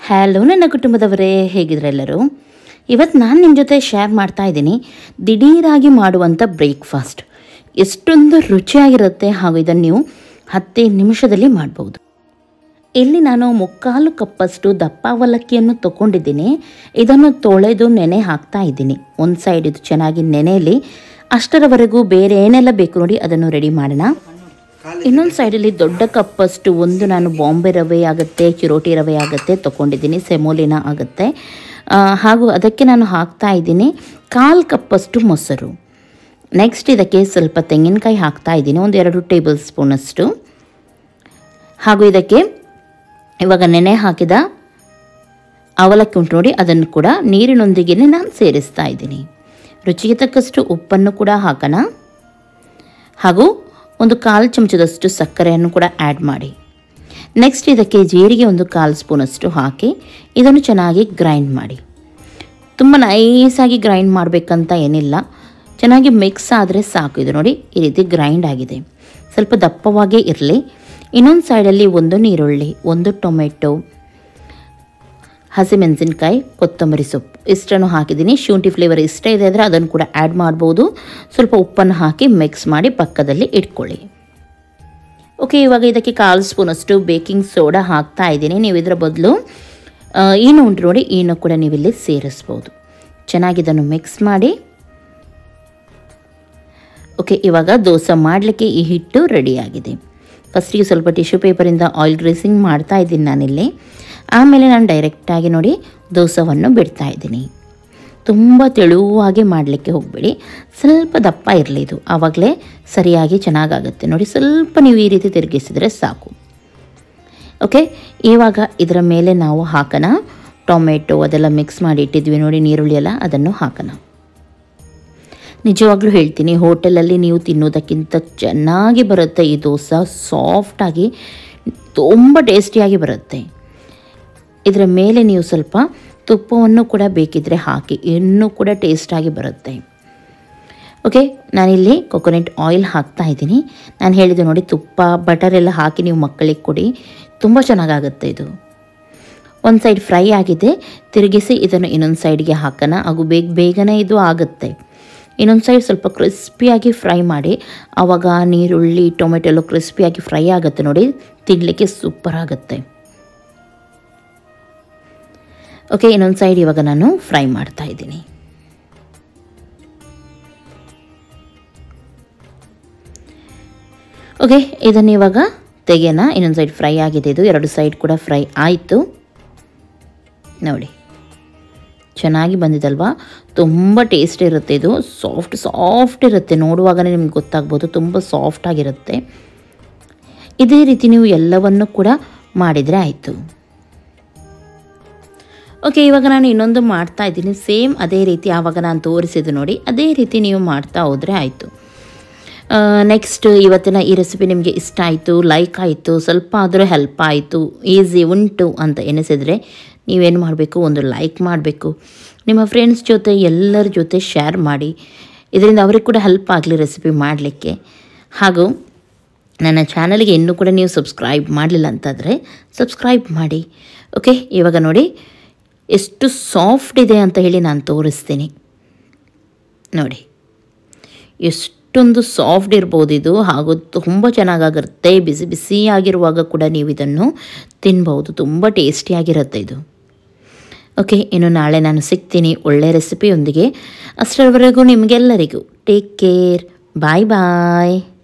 hello ನನ್ನ ಕುಟುಂಬದವರೇ ಹೇಗಿದ್ರೆ ಎಲ್ಲರೂ ಇವತ್ತು ನಾನು ನಿಮ್ಮ ಜೊತೆ ಶೇರ್ ಮಾಡ್ತಾ ಇದ್ದೀನಿ ದಿಢೀರಾಗಿ ಮಾಡುವಂಥ ಬ್ರೇಕ್ಫಾಸ್ಟ್ ಎಷ್ಟೊಂದು ರುಚಿಯಾಗಿರುತ್ತೆ ಹಾಗೂ ಇದನ್ನು ನೀವು ಹತ್ತೇ ನಿಮಿಷದಲ್ಲಿ ಮಾಡ್ಬೋದು ಇಲ್ಲಿ ನಾನು ಮುಕ್ಕಾಲು ಕಪ್ಪಷ್ಟು ದಪ್ಪ ಅವಲಕ್ಕಿಯನ್ನು ತಗೊಂಡಿದ್ದೀನಿ ಇದನ್ನು ತೊಳೆದು ನೆನೆ ಹಾಕ್ತಾ ಇದ್ದೀನಿ ಒಂದು ಸೈಡ್ ಇದು ಚೆನ್ನಾಗಿ ನೆನೆಯಲ್ಲಿ ಅಷ್ಟರವರೆಗೂ ಬೇರೆ ಏನೆಲ್ಲ ಬೇಕು ನೋಡಿ ಅದನ್ನು ರೆಡಿ ಮಾಡೋಣ ಇನ್ನೊಂದು ಸೈಡಲ್ಲಿ ದೊಡ್ಡ ಕಪ್ಪಷ್ಟು ಒಂದು ನಾನು ಬಾಂಬೆ ರವೆ ಆಗುತ್ತೆ ಚಿರೋಟಿ ರವೆ ಆಗುತ್ತೆ ತೊಗೊಂಡಿದ್ದೀನಿ ಸೆಮೋಲಿನ ಆಗುತ್ತೆ ಆ, ಹಾಗೂ ಅದಕ್ಕೆ ನಾನು ಹಾಕ್ತಾ ಇದ್ದೀನಿ ಕಾಲು ಕಪ್ಪಷ್ಟು ಮೊಸರು ನೆಕ್ಸ್ಟ್ ಇದಕ್ಕೆ ಸ್ವಲ್ಪ ತೆಂಗಿನಕಾಯಿ ಹಾಕ್ತಾ ಇದ್ದೀನಿ ಒಂದು ಎರಡು ಟೇಬಲ್ ಸ್ಪೂನಷ್ಟು ಹಾಗೂ ಇದಕ್ಕೆ ಇವಾಗ ನೆನೆ ಹಾಕಿದ ಅವಲಕ್ಕಿ ಉಂಟು ನೋಡಿ ಅದನ್ನು ಕೂಡ ನೀರಿನೊಂದಿಗೆ ನಾನು ಸೇರಿಸ್ತಾ ಇದ್ದೀನಿ ರುಚಿಗೆ ತಕ್ಕಷ್ಟು ಉಪ್ಪನ್ನು ಕೂಡ ಹಾಕೋಣ ಹಾಗೂ ಒಂದು ಕಾಲು ಚಮಚದಷ್ಟು ಸಕ್ಕರೆಯನ್ನು ಕೂಡ ಆ್ಯಡ್ ಮಾಡಿ ನೆಕ್ಸ್ಟ್ ಇದಕ್ಕೆ ಜೀರಿಗೆ ಒಂದು ಕಾಲು ಸ್ಪೂನಷ್ಟು ಹಾಕಿ ಇದನ್ನು ಚೆನ್ನಾಗಿ ಗ್ರೈಂಡ್ ಮಾಡಿ ತುಂಬ ನೈಸಾಗಿ ಗ್ರೈಂಡ್ ಮಾಡಬೇಕಂತ ಏನಿಲ್ಲ ಚೆನ್ನಾಗಿ ಮಿಕ್ಸ್ ಆದರೆ ಸಾಕು ಇದು ನೋಡಿ ಈ ರೀತಿ ಗ್ರೈಂಡ್ ಆಗಿದೆ ಸ್ವಲ್ಪ ದಪ್ಪವಾಗೇ ಇರಲಿ ಇನ್ನೊಂದು ಸೈಡಲ್ಲಿ ಒಂದು ನೀರುಳ್ಳಿ ಒಂದು ಟೊಮೆಟೊ ಹಸಿಮೆಣಸಿನ್ಕಾಯಿ ಕೊತ್ತಂಬರಿ ಸೊಪ್ಪು ಇಷ್ಟನ್ನು ಹಾಕಿದ್ದೀನಿ ಶುಂಠಿ ಫ್ಲೇವರ್ ಇಷ್ಟ ಇದೆ ಅಂದರೆ ಅದನ್ನು ಕೂಡ ಆ್ಯಡ್ ಮಾಡ್ಬೋದು ಸ್ವಲ್ಪ ಉಪ್ಪನ್ನು ಹಾಕಿ ಮಿಕ್ಸ್ ಮಾಡಿ ಪಕ್ಕದಲ್ಲಿ ಇಟ್ಕೊಳ್ಳಿ ಓಕೆ ಇವಾಗ ಇದಕ್ಕೆ ಕಾಲು ಸ್ಪೂನಷ್ಟು ಬೇಕಿಂಗ್ ಸೋಡಾ ಹಾಕ್ತಾ ಇದ್ದೀನಿ ನೀವು ಇದರ ಬದಲು ಆ, ಈನು ಉಂಟು ನೋಡಿ ಈನು ಕೂಡ ನೀವಿಲ್ಲಿ ಸೇರಿಸ್ಬೋದು ಚೆನ್ನಾಗಿ ಇದನ್ನು ಮಿಕ್ಸ್ ಮಾಡಿ ಓಕೆ ಇವಾಗ ದೋಸೆ ಮಾಡಲಿಕ್ಕೆ ಈ ಹಿಟ್ಟು ರೆಡಿಯಾಗಿದೆ ಫಸ್ಟಿಗೆ ಸ್ವಲ್ಪ ಟಿಶ್ಯೂ ಪೇಪರಿಂದ ಆಯಿಲ್ ಗ್ರೇಸಿಂಗ್ ಮಾಡ್ತಾ ಇದ್ದೀನಿ ನಾನಿಲ್ಲಿ ಆಮೇಲೆ ನಾನು ಡೈರೆಕ್ಟಾಗಿ ನೋಡಿ ದೋಸವನ್ನು ಬಿಡ್ತಾ ಇದ್ದೀನಿ ತುಂಬ ತೆಳುವಾಗಿ ಮಾಡಲಿಕ್ಕೆ ಹೋಗಬೇಡಿ ಸ್ವಲ್ಪ ದಪ್ಪ ಇರಲಿ ಇದು ಆವಾಗಲೇ ಸರಿಯಾಗಿ ಚೆನ್ನಾಗಾಗುತ್ತೆ ನೋಡಿ ಸ್ವಲ್ಪ ನೀವು ಈ ರೀತಿ ತಿರುಗಿಸಿದರೆ ಸಾಕು ಓಕೆ ಇವಾಗ ಇದರ ಮೇಲೆ ನಾವು ಹಾಕೋಣ ಟೊಮೆಟೊ ಅದೆಲ್ಲ ಮಿಕ್ಸ್ ಮಾಡಿ ಇಟ್ಟಿದ್ವಿ ನೋಡಿ ನೀರುಳ್ಳಿ ಎಲ್ಲ ಅದನ್ನು ಹಾಕೋಣ ನಿಜವಾಗ್ಲೂ ಹೇಳ್ತೀನಿ ಹೋಟೆಲಲ್ಲಿ ನೀವು ತಿನ್ನೋದಕ್ಕಿಂತ ಚೆನ್ನಾಗಿ ಬರುತ್ತೆ ಈ ದೋಸೆ ಸಾಫ್ಟಾಗಿ ತುಂಬ ಟೇಸ್ಟಿಯಾಗಿ ಬರುತ್ತೆ ಇದರ ಮೇಲೆ ನೀವು ಸ್ವಲ್ಪ ತುಪ್ಪವನ್ನು ಕೂಡ ಬೇಕಿದ್ದರೆ ಹಾಕಿ ಇನ್ನೂ ಕೂಡ ಟೇಸ್ಟಾಗಿ ಬರುತ್ತೆ ಓಕೆ ನಾನಿಲ್ಲಿ ಕೊಕೊನೆಟ್ ಆಯಿಲ್ ಹಾಕ್ತಾ ಇದ್ದೀನಿ ನಾನು ಹೇಳಿದೆ ನೋಡಿ ತುಪ್ಪ ಬಟರ್ ಎಲ್ಲ ಹಾಕಿ ನೀವು ಮಕ್ಕಳಿಗೆ ಕೊಡಿ ತುಂಬ ಚೆನ್ನಾಗಾಗುತ್ತೆ ಇದು ಒಂದು ಸೈಡ್ ಫ್ರೈ ಆಗಿದೆ ತಿರುಗಿಸಿ ಇದನ್ನು ಇನ್ನೊಂದು ಸೈಡ್ಗೆ ಹಾಕೋಣ ಹಾಗೂ ಬೇಗ ಬೇಗನೆ ಇದು ಆಗುತ್ತೆ ಇನ್ನೊಂದು ಸೈಡ್ ಸ್ವಲ್ಪ ಕ್ರಿಸ್ಪಿಯಾಗಿ ಫ್ರೈ ಮಾಡಿ ಆವಾಗ ನೀರುಳ್ಳಿ ಟೊಮೆಟೊ ಎಲ್ಲ ಕ್ರಿಸ್ಪಿಯಾಗಿ ಫ್ರೈ ಆಗುತ್ತೆ ನೋಡಿ ತಿನ್ನಲಿಕ್ಕೆ ಸೂಪರ್ ಆಗುತ್ತೆ ಓಕೆ ಇನ್ನೊಂದು ಸೈಡ್ ಇವಾಗ ನಾನು ಫ್ರೈ ಮಾಡ್ತಾ ಇದ್ದೀನಿ ಓಕೆ ಇದನ್ನು ಇವಾಗ ತೆಗೆಯೋಣ ಇನ್ನೊಂದು ಸೈಡ್ ಫ್ರೈ ಆಗಿದೆ ಇದು ಎರಡು ಸೈಡ್ ಕೂಡ ಫ್ರೈ ಆಯಿತು ನೋಡಿ ಚೆನ್ನಾಗಿ ಬಂದಿದಲ್ವಾ ತುಂಬ ಟೇಸ್ಟ್ ಇರುತ್ತೆ ಇದು ಸಾಫ್ಟ್ ಸಾಫ್ಟ್ ಇರುತ್ತೆ ನೋಡುವಾಗಲೇ ನಿಮ್ಗೆ ಗೊತ್ತಾಗ್ಬೋದು ತುಂಬ ಸಾಫ್ಟ್ ಆಗಿರುತ್ತೆ ಇದೇ ರೀತಿ ನೀವು ಎಲ್ಲವನ್ನು ಕೂಡ ಮಾಡಿದರೆ ಆಯಿತು ಓಕೆ ಇವಾಗ ನಾನು ಇನ್ನೊಂದು ಮಾಡ್ತಾ ಇದ್ದೀನಿ ಸೇಮ್ ಅದೇ ರೀತಿ ಆವಾಗ ನಾನು ತೋರಿಸಿದ್ದು ನೋಡಿ ಅದೇ ರೀತಿ ನೀವು ಮಾಡ್ತಾ ಹೋದರೆ ಆಯಿತು ನೆಕ್ಸ್ಟ್ ಇವತ್ತಿನ ಈ ರೆಸಿಪಿ ನಿಮಗೆ ಇಷ್ಟ ಆಯಿತು ಲೈಕ್ ಆಯಿತು ಸ್ವಲ್ಪ ಆದರೂ ಹೆಲ್ಪ್ ಆಯಿತು ಈಸಿ ಉಂಟು ಅಂತ ಎನಿಸಿದರೆ ನೀವೇನು ಮಾಡಬೇಕು ಒಂದು ಲೈಕ್ ಮಾಡಬೇಕು ನಿಮ್ಮ ಫ್ರೆಂಡ್ಸ್ ಜೊತೆ ಎಲ್ಲರ ಜೊತೆ ಶೇರ್ ಮಾಡಿ ಇದರಿಂದ ಅವ್ರಿಗೆ ಕೂಡ ಹೆಲ್ಪ್ ಆಗಲಿ ರೆಸಿಪಿ ಮಾಡಲಿಕ್ಕೆ ಹಾಗೂ ನನ್ನ ಚಾನಲ್ಗೆ ಇನ್ನೂ ಕೂಡ ನೀವು ಸಬ್ಸ್ಕ್ರೈಬ್ ಮಾಡಲಿಲ್ಲ ಅಂತಾದರೆ ಸಬ್ಸ್ಕ್ರೈಬ್ ಮಾಡಿ ಓಕೆ ಇವಾಗ ನೋಡಿ ಎಷ್ಟು ಸಾಫ್ಟ್ ಇದೆ ಅಂತ ಹೇಳಿ ನಾನು ತೋರಿಸ್ತೀನಿ ನೋಡಿ ಎಷ್ಟೊಂದು ಸಾಫ್ಟ್ ಇರ್ಬೋದು ಇದು ಹಾಗೂ ತುಂಬ ಚೆನ್ನಾಗಾಗಿರುತ್ತೆ ಬಿಸಿ ಬಿಸಿಯಾಗಿರುವಾಗ ಕೂಡ ನೀವು ಇದನ್ನು ತಿನ್ಬೋದು ತುಂಬ ಟೇಸ್ಟಿಯಾಗಿರುತ್ತೆ ಇದು ಓಕೆ ಇನ್ನು ನಾಳೆ ನಾನು ಸಿಗ್ತೀನಿ ಒಳ್ಳೆ ರೆಸಿಪಿಯೊಂದಿಗೆ ಅಷ್ಟರವರೆಗೂ ನಿಮಗೆಲ್ಲರಿಗೂ ಟೇಕ್ ಕೇರ್ ಬಾಯ್ ಬಾಯ್